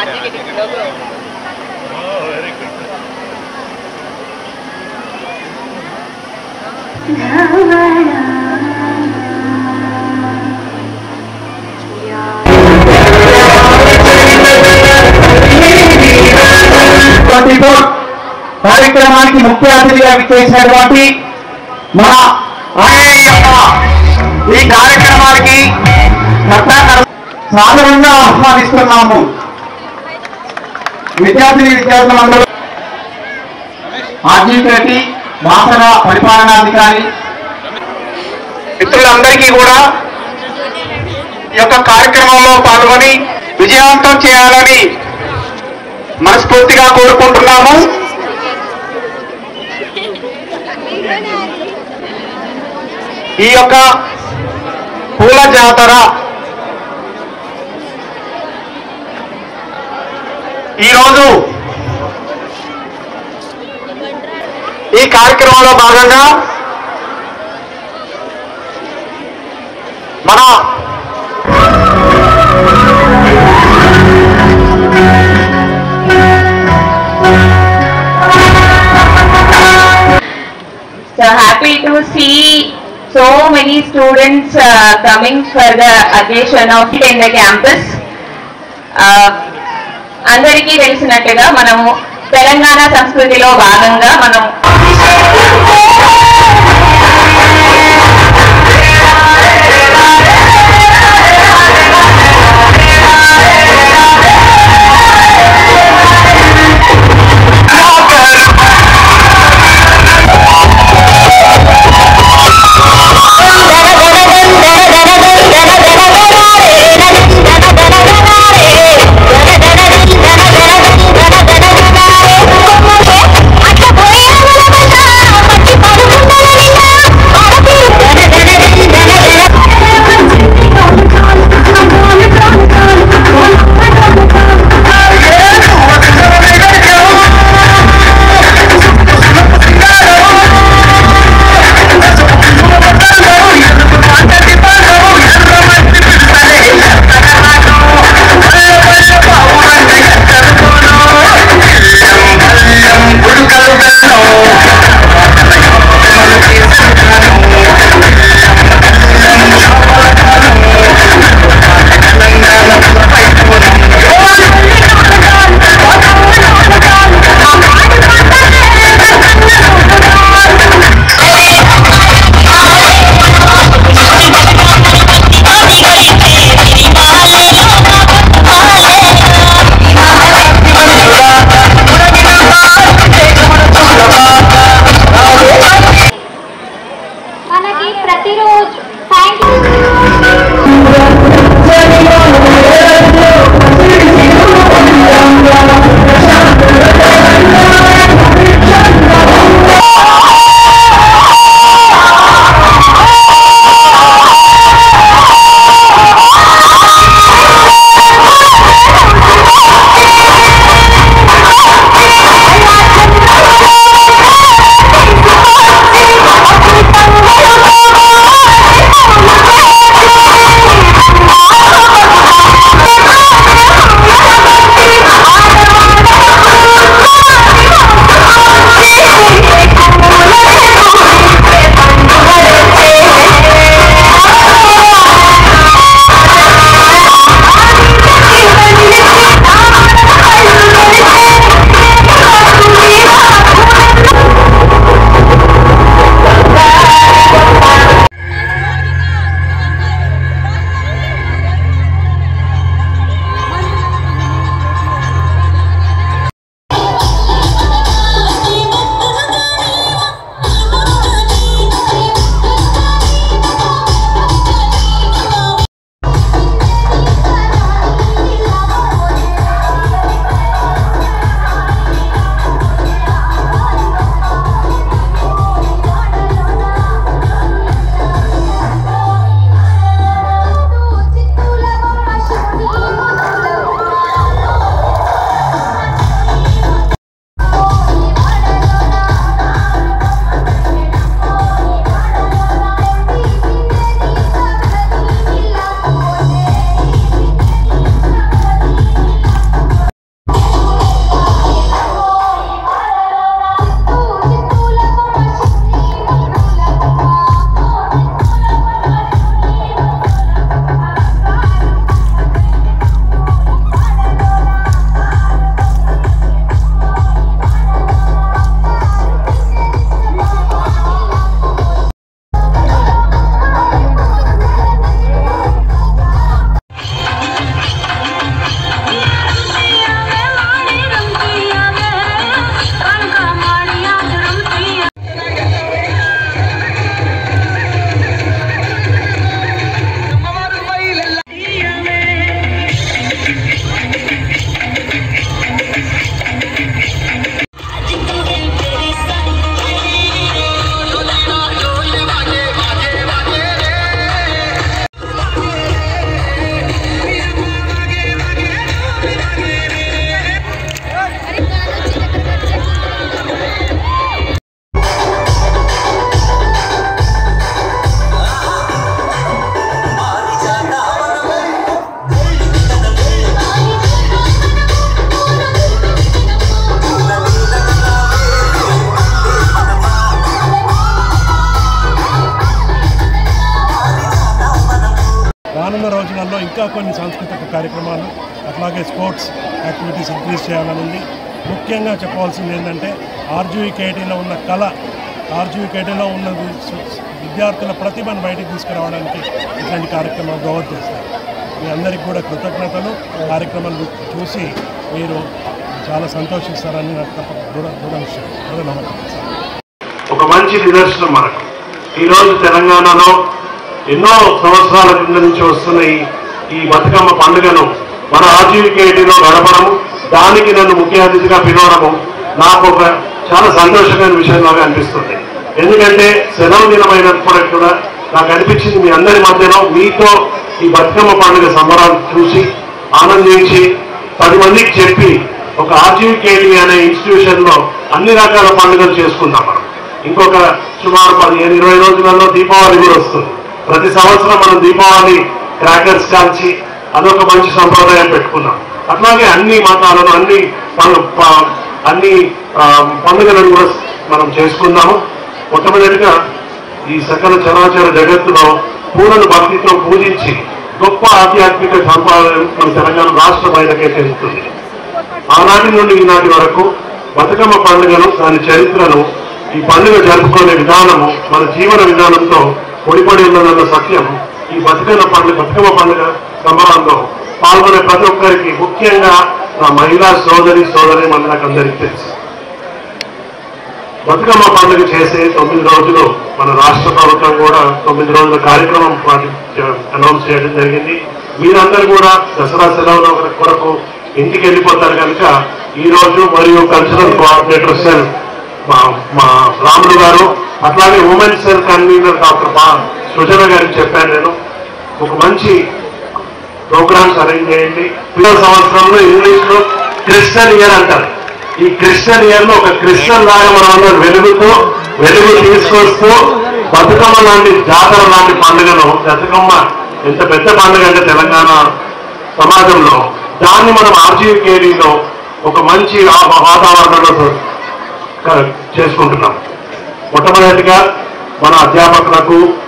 Twenty four కార్యక్రమానికి ముఖ్య అతిథిగా విచ్చేసినటువంటి మన ఆయన యొక్క ఈ కార్యక్రమానికి కర్తాకర సాధారణంగా ఆహ్వానిస్తున్నాము విద్యార్థిని విద్యార్థులందరూ ఆర్జీపేటి వాసన పరిపాలనాధికారి మిత్రులందరికీ కూడా ఈ యొక్క కార్యక్రమంలో పాల్గొని విజయవంతం చేయాలని మనస్ఫూర్తిగా కోరుకుంటున్నాము ఈ యొక్క పూల జాతర ఈరోజు ఈ కార్యక్రమంలో భాగంగా మన So happy to see so many students uh, coming for the occasion of it in the campus. Uh, అందరికీ తెలిసినట్టుగా మనము తెలంగాణ సంస్కృతిలో భాగంగా మనం అట్ట పోయే ఇంకా కొన్ని సాంస్కృతిక కార్యక్రమాలు అట్లాగే స్పోర్ట్స్ యాక్టివిటీస్ ఇంక్రీజ్ చేయాలని ఉంది ముఖ్యంగా చెప్పవలసింది ఏంటంటే ఆర్జీవీకేటీలో ఉన్న కళ ఆర్జీవీకేటీలో ఉన్న వి- విద్యార్థుల ప్రతిభను బయటికి తీసుకురావడానికి ఇట్లాంటి కార్యక్రమాలు గౌరవ చేస్తాయి మీ అందరికీ కూడా కృతజ్ఞతలు కార్యక్రమాలు చూసి మీరు చాలా సంతోషిస్తారని నాకు తప్ప దృఢ దృఢ విషయం దృఢ నమ్మకం ఒక మంచి నిదర్శనం మనకు ఈరోజు తెలంగాణలో ఎన్నో సంవత్సరాల కింద నుంచి వస్తున్న ఈ ఈ బతుకమ్మ పండుగను మన ఆజీవికేటీలో గడపడము దానికి నన్ను ముఖ్య అతిథిగా పిలవడము నాకు ఒక చాలా సంతోషమైన విషయంలాగా అనిపిస్తుంది ఎందుకంటే సెలవు దినమైనప్పటికీ కూడా నాకు అనిపించింది మీ అందరి మధ్యలో మీతో ఈ బతుకమ్మ పండుగ సంబరాలు చూసి ఆనందించి పది మందికి చెప్పి ఒక ఆర్జీవికేటీ అనే ఇన్స్టిట్యూషన్ లో అన్ని రకాల పండుగలు చేసుకుందాం మనం ఇంకొక సుమారు పదిహేను ఇరవై రోజులలో దీపావళి కూడా వస్తుంది ప్రతి సంవత్సరం మనం దీపావళి క్రాకర్స్ కాల్చి అదొక మంచి సంప్రదాయం పెట్టుకున్నాం అట్లాగే అన్ని మతాలను అన్ని పం- ప- అన్ని ఆ, పండుగలను కూడా మనం చేసుకుందాము మొట్టమొదటిగా ఈ సకల చరాచర జగత్తులో పూలను భక్తితో పూజించి గొప్ప ఆధ్యాత్మిక సంపాదన మన తెలంగాణ రాష్ట్ర బయటకే చెందుతుంది ఆనాటి నుండి ఈనాటి వరకు బతుకమ్మ పండుగను దాని చరిత్రను ఈ పండుగ జరుపుకునే విధానము మన జీవన విధానంతో ముడిపడి ఉన్నదన్న సత్యం ఈ బతుకమ్మ పండుగ బతుకమ్మ పండుగ సంబరాల్లో పాల్గొనే ప్రతి ఒక్కరికి ముఖ్యంగా నా మహిళా సోదరి సోదరి మనకు అందరికీ తెలుసు బతుకమ్మ పండుగ చేసే తొమ్మిది రోజులు మన రాష్ట్ర ప్రభుత్వం కూడా తొమ్మిది రోజుల కార్యక్రమం అనౌన్స్ చేయడం జరిగింది మీరందరూ కూడా దసరా సెలవుల కొరకు ఇంటికి వెళ్ళిపోతారు కనుక ఈ రోజు మరియు కల్చరల్ కోఆర్డినేటర్ సెల్ మా మా రాములు గారు అట్లాగే ఉమెన్ సెల్ కన్వీనర్ డాక్టర్ మా సృజన గారికి చెప్పాను నేను ఒక మంచి ప్రోగ్రామ్స్ అరేంజ్ చేయండి పిల్లల సంవత్సరంలో ఇంగ్లీష్ లో క్రిస్టల్ ఇయర్ అంటారు ఈ క్రిస్టల్ ఇయర్ లో ఒక క్రిస్టల్ లాగా మనం అందరం వెలుగుతూ వెలుగు తీసుకొస్తూ బతుకమ్మ లాంటి జాతర లాంటి పండుగను బతుకమ్మ ఎంత పెద్ద పండుగ అంటే తెలంగాణ సమాజంలో దాన్ని మనం ఆర్జీకేడీలో ఒక మంచి ఆ- వాతావరణంలో క- చేసుకుంటున్నాం మొట్టమొదటిగా మన అధ్యాపకులకు